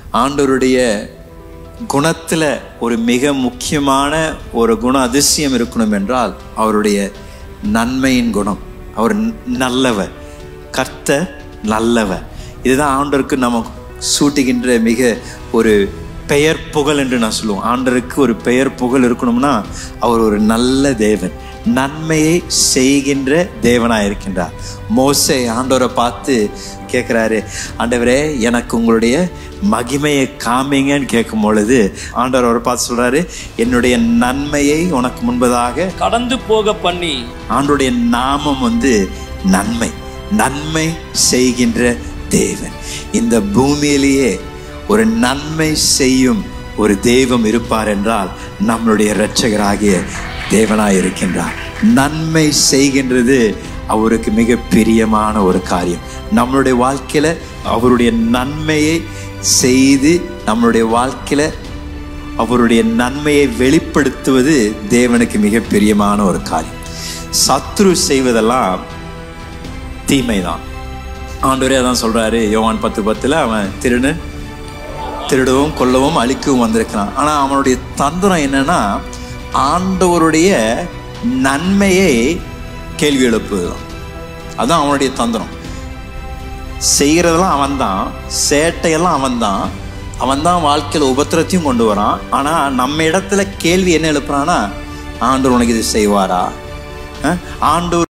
ஆண்டவருடைய குணத்துல ஒரு மிக முக்கியமான ஒரு குண அதிசயம் இருக்கணும் என்றால் அவருடைய நன்மையின் குணம் அவர் நல்லவர் கர்த்தர் நல்லவர் இதுதான் ஆண்டவருக்கு நம்ம சூட்டுகின்ற மிக ஒரு பெயர் புகழ் என்று நான் சொல்லுவோம் ஆண்டருக்கு ஒரு பெயர் புகழ் இருக்கணும்னா அவர் ஒரு நல்ல தேவன் நன்மையை செய்கின்ற தேவனாய் இருக்கின்றார் மோசே ஆண்டவரை பார்த்து கேட்குறாரு ஆண்டவரே எனக்கு உங்களுடைய மகிமையை காமிங்கன்னு கேட்கும் பொழுது ஆண்டவர் அவரை பார்த்து சொல்றாரு என்னுடைய நன்மையை உனக்கு முன்பதாக கடந்து போக பண்ணி ஆண்டுடைய நாமம் வந்து நன்மை நன்மை செய்கின்ற தேவன் இந்த பூமியிலேயே ஒரு நன்மை செய்யும் ஒரு தெய்வம் இருப்பார் என்றால் நம்மளுடைய இரட்சகராகிய தேவனாய் இருக்கின்றார் நன்மை செய்கின்றது அவருக்கு மிக பிரியமான ஒரு காரியம் நம்மளுடைய வாழ்க்கையில அவருடைய நன்மையை செய்து நம்மளுடைய வாழ்க்கையில அவருடைய நன்மையை வெளிப்படுத்துவது தேவனுக்கு மிக பிரியமான ஒரு காரியம் சத்ரு செய்வதெல்லாம் தீமைதான் ஆண்டவரே அதான் சொல்றாரு யோவான் பத்து பத்துல அவன் திருடு திருடவும் கொல்லவும் அழிக்கவும் வந்திருக்கிறான் ஆனா அவனுடைய தந்திரம் என்னன்னா ஆண்டவருடைய நன்மையை கேள்வி எழுப்புதான் அதான் அவனுடைய தந்திரம் செய்கிறதெல்லாம் அவன்தான் சேட்டையெல்லாம் அவன்தான் அவன்தான் வாழ்க்கையில் உபத்திரத்தையும் கொண்டு வரான் ஆனா நம்ம இடத்துல கேள்வி என்ன எழுப்புறான்னா ஆண்டவர் உனக்கு இது செய்வாரா அஹ்? ஆண்டவர்